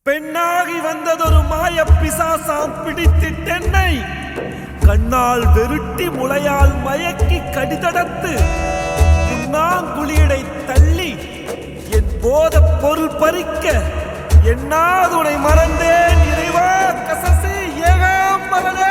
பெண்ணாகி வந்ததொரு மாய பிசாசாம் பிடித்திட்டென்னை கண்ணால் வெருட்டி முளையால் மயக்கி கடிதடத்து உண்ணாங்குளியடை தள்ளி என் போத பொருள் பறிக்க எண்ணாதுனை மறந்தேன் இறைவா கசசி ஏகாம்பரனே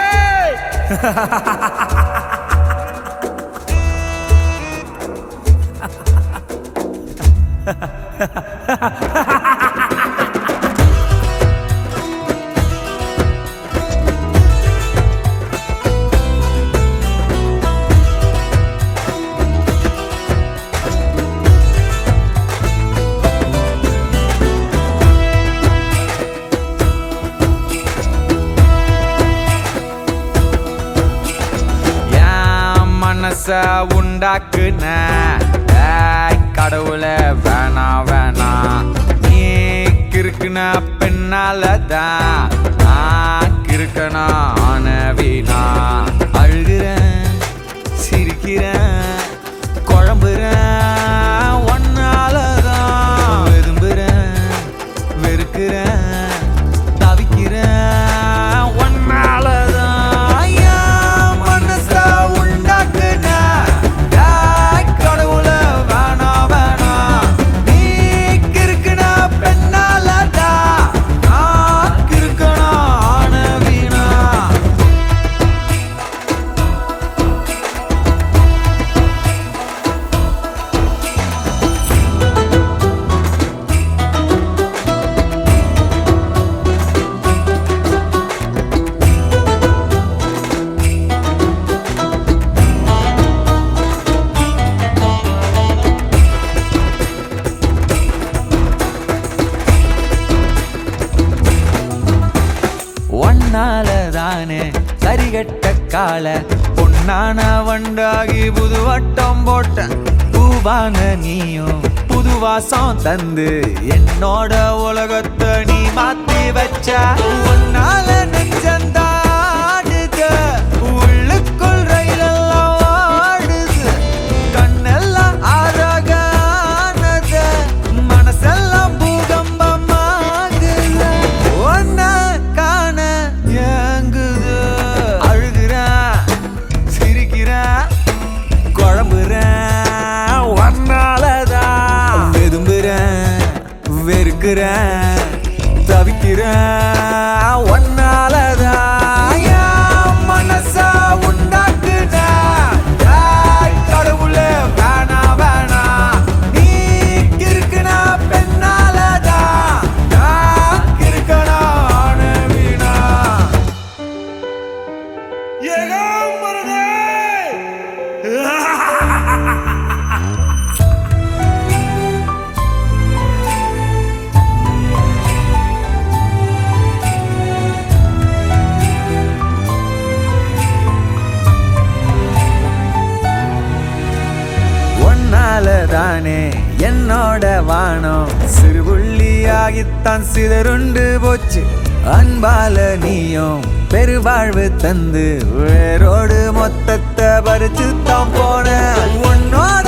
என் மனச உண்டாக்குன ஏய், கடவுளே வேணா வேணா நீ கிறுக்குன பின்னாலதான் நான் கிறுக்கனா ஆன வீணா அழுகிறேன் சிரிக்கிறேன் குழம்புறேன் ஒன்னாலதான் விரும்புறேன் வெறுக்கிறேன் தவிக்கிறேன் ஒன்னாலதான் என் மனச உண்டாக்குன ஏய், கடவுளே வேணா வேணா நீ கிறுக்குன பெண்ணாலதான் நான் கிறுக்கனா ஆன வீணா ஒன்னால தானே சரிகட்ட கால பொன்னான வண்டாகி புது வட்டம் போட்ட பூவான நீயும் புது வாசம் தந்து என்னோட உலகத்தை நீ மாத்தி வச்ச ஒன்னால நெஞ்சந்தாடுது உள்ளுக்குள் ரயிலெல்லாம் ஓடுது கண்ணெல்லாம் அழகானது மனசெல்லாம் பூகம்பமாகுது ஒன்ன காண ஏங்குது அழுகிறேன் சிரிக்கிறேன் குழம்புறேன் ஒன்னாலதான் விரும்புறேன் வெறுக்கிறேன் தவிக்கிறேன் ஒன்னாலதான் என் மனசா உண்டாக்குன ஏய், கடவுளே வேணா வேணா நீ கிறுக்குனா பெண்ணாலதான் நான் கிறுக்கனா ஆன வீணா ஏகாம்பரனே ஒன்னால தானே என்னோட வானம் சிறுபுள்ளியாகித்தான் சிதறுண்டு போச்சு அன்பால நீயும் பெருவாழ்வு தந்து வேரோடு மொத்தத்தை பறிச்சு தான் போன உன்னோட